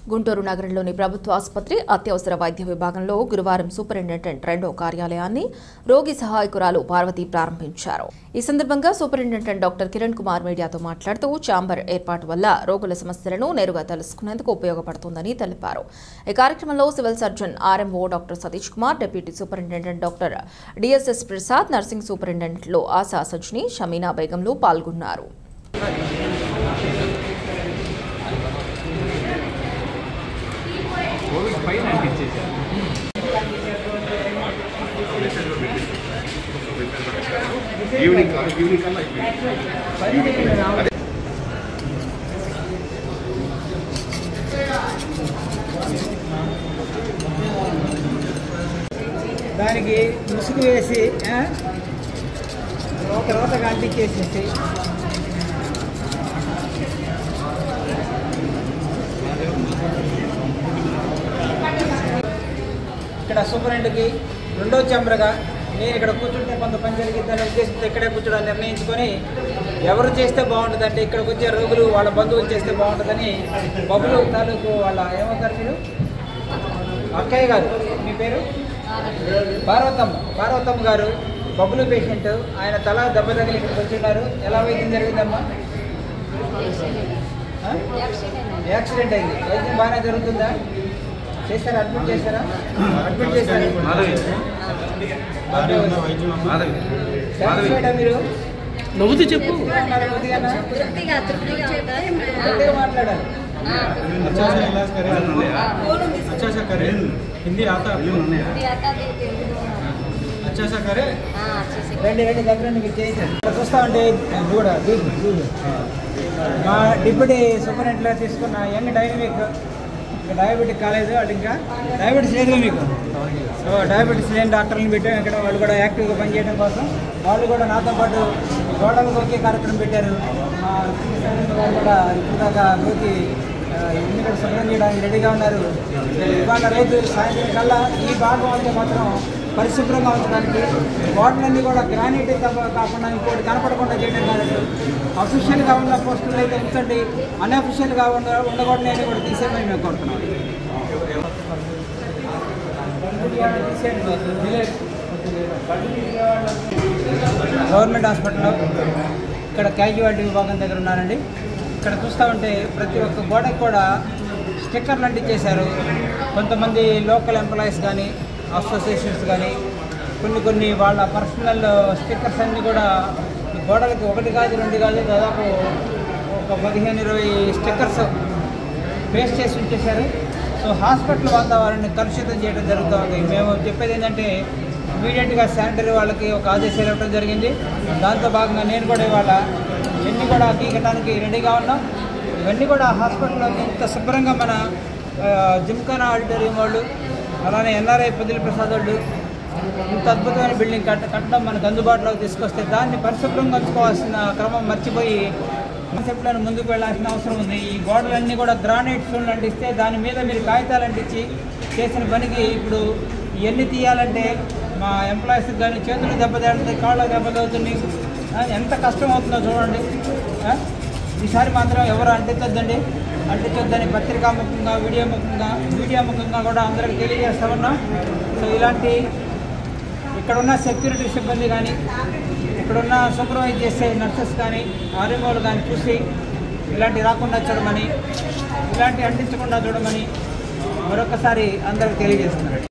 గుంటూరు నగరంలోని ప్రభుత్వ ఆసుపత్రి అత్యవసర వైద్య విభాగంలో గురువారం సూపరింటెండెంట్ రెండో కార్యాలయాన్ని రోగి సహాయకురాలు పార్వతి ప్రారంభించారు ఈ సందర్భంగా సూపరింటెండెంట్ డాక్టర్ కిరణ్ కుమార్ మీడియాతో మాట్లాడుతూ ఛాంబర్ ఏర్పాటు వల్ల రోగుల సమస్యలను నేరుగా తెలుసుకునేందుకు ఉపయోగపడుతుందని తెలిపారు ఈ కార్యక్రమంలో civil surgeon RMO doctor Satish Kumar deputy superintendent doctor DSS Prasad nursing సూపరింటెండెంట్లు ఆశా సజ్ని షమీనా బేగంలు పాల్గొన్నారు కోవిడ్ పైన అంటించేసారు ఈవినింగ్ ఈవినింగ్ కల్లా అయిపోయింది దానికి ముసుగు వేసి ఆ, ఒక రోతగా అంటించేసేసి ఇక్కడ సూపరింటెండెంట్కి రెండో చెంబరగా నేను ఇక్కడ కూర్చుంటే కొంత పని జరిగిద్దని ఉద్దేశంతో ఇక్కడే కూర్చోడానికి నిర్ణయించుకొని ఎవరు చేస్తే బాగుంటుంది అంటే ఇక్కడికి వచ్చే రోగులు వాళ్ళ బంధువులు చేస్తే బాగుంటుందని బబులు తాలూకు వాళ్ళ ఏమవుతారు మీరు అక్కయ్య గారు మీ పేరు పార్వతమ్మ పార్వతమ్మ గారు బబులు పేషెంట్ ఆయన తల దెబ్బ తగిలి ఇక్కడికి వచ్చిన్నారు ఎలా వైద్యం జరిగిందమ్మా ఆ? యాక్సిడెంట్ అయింది వైద్యం బాగానే జరుగుతుందా చేశారా అడ్మిట్ చేశారా అడ్మిట్ చేశారా మాధవి మాధవి సాటిస్ఫైడా మీరు నవ్వుతూ చెప్పు ఉన్నారు కొద్దిగానా? తృప్తిగా తృప్తిగా గట్టిగా మాట్లాడాలి अच्छा से इलाज करें अच्छा से करें हिंदी आता है अच्छा सा करें రండి రండి దగ్గర రండి, మీరు చేయించండి ఇక్కడ చూస్తా ఉంటే చూడ మా డిప్యూటీ సూపరింటెండెంట్ తీసుకున్న యంగ్ డైనమిక్ డయాబెటిక్ కాలేజ్ వాళ్ళు ఇంకా డయాబెటీస్ లేదు మీకు సో డయాబెటీస్ లేని డాక్టర్ని పెట్టాం ఇక్కడ వాళ్ళు కూడా యాక్టివ్గా పనిచేయడం కోసం వాళ్ళు కూడా నాతో పాటు గోడలకు ఒకే కార్యక్రమం పెట్టారు మా సూపరింటెండెంట్ గారు కూడా ఇప్పుడు దాకా గోకి ఇన్ని కూడా శుభ్రం చేయడానికి రెడీగా ఉన్నారు ఇవాళ రేపు సాయంత్రం కల్లా ఈ భాగం అంతా మాత్రం పరిశుభ్రంగా ఉంచడానికి వాటిలన్నీ కూడా గ్రానైట్ తప్ప కాకుండా ఇంకోటి కనపడకుండా చేయడం కాదు అఫీషియల్గా ఉన్న పోస్టులు అయితే ఉంచండి అన్అఫీషియల్గా ఉండ ఉండకూడదు అని కూడా తీసేయమని మేము కోరుతున్నాం గవర్నమెంట్ హాస్పిటల్లో ఇక్కడ క్యాజువాలిటీ విభాగం దగ్గర ఉన్నానండి ఇక్కడ చూస్తూ ఉంటే ప్రతి ఒక్క గోడకు కూడా స్టిక్కర్లు అంటించేశారు కొంతమంది లోకల్ ఎంప్లాయీస్ కానీ అసోసియేషన్స్ కానీ కొన్ని కొన్ని వాళ్ళ పర్సనల్ స్టిక్కర్స్ అన్నీ కూడా ఈ గోడలకి ఒకటి కాదు రెండు కాదు దాదాపు ఒక పదిహేను ఇరవై స్టిక్కర్స్ పేస్ట్ చేసి ఉంచేశారు సో హాస్పిటల్ వాతావరణాన్ని కలుషితం చేయడం జరుగుతుంది మేము చెప్పేది ఏంటంటే ఇమీడియట్గా శానిటరీ వాళ్ళకి ఒక ఆదేశాలు ఇవ్వడం జరిగింది దాంతో భాగంగా నేను కూడా ఇవాళ ఇవన్నీ కూడా గీకటానికి రెడీగా ఉన్నాం ఇవన్నీ కూడా హాస్పిటల్లో ఇంత శుభ్రంగా మన ఆ, జిమ్ఖానా ఆడిటోరియం వాళ్ళు అలానే ఎన్ఆర్ఐ పొదిలి ప్రసాద్ వాళ్ళు ఇంత అద్భుతమైన బిల్డింగ్ కట్ట కట్టడం మనకు అందుబాటులోకి తీసుకొస్తే దాన్ని పరిశుభ్రంగా ఉంచుకోవాల్సిన క్రమం మర్చిపోయి కాన్సెప్ట్లను ముందుకు వెళ్ళాల్సిన అవసరం ఉంది ఈ గోడలన్నీ కూడా గ్రానైట్ స్టోన్లు అంటిస్తే దాని మీద మీరు కాగితాలు అంటించి చేసిన పనికి ఇప్పుడు ఇవన్నీ తీయాలంటే మా ఎంప్లాయీస్కి కానీ చేతులు దెబ్బతేడుతుంది కాళ్ళ దెబ్బతవుతుంది ఆ, ఎంత కష్టం అవుతుందో చూడండి ఆ? ఈసారి మాత్రం ఎవరు అంటించొద్దండి అంటించొద్దని పత్రికాముఖంగా వీడియో ముఖంగా మీడియా ముఖంగా కూడా అందరికి తెలియజేస్తా ఉన్నాం సో ఇలాంటి ఇక్కడున్న సెక్యూరిటీ సిబ్బంది కానీ ఇక్కడున్న సూపర్వైజ్ చేసే నర్సెస్ కానీ ఆర్ఎంఓలు కానీ చూసి ఇలాంటి రాకుండా చూడమని ఇలాంటి అంటించకుండా చూడమని మరొకసారి అందరికి తెలియజేస్తున్నారు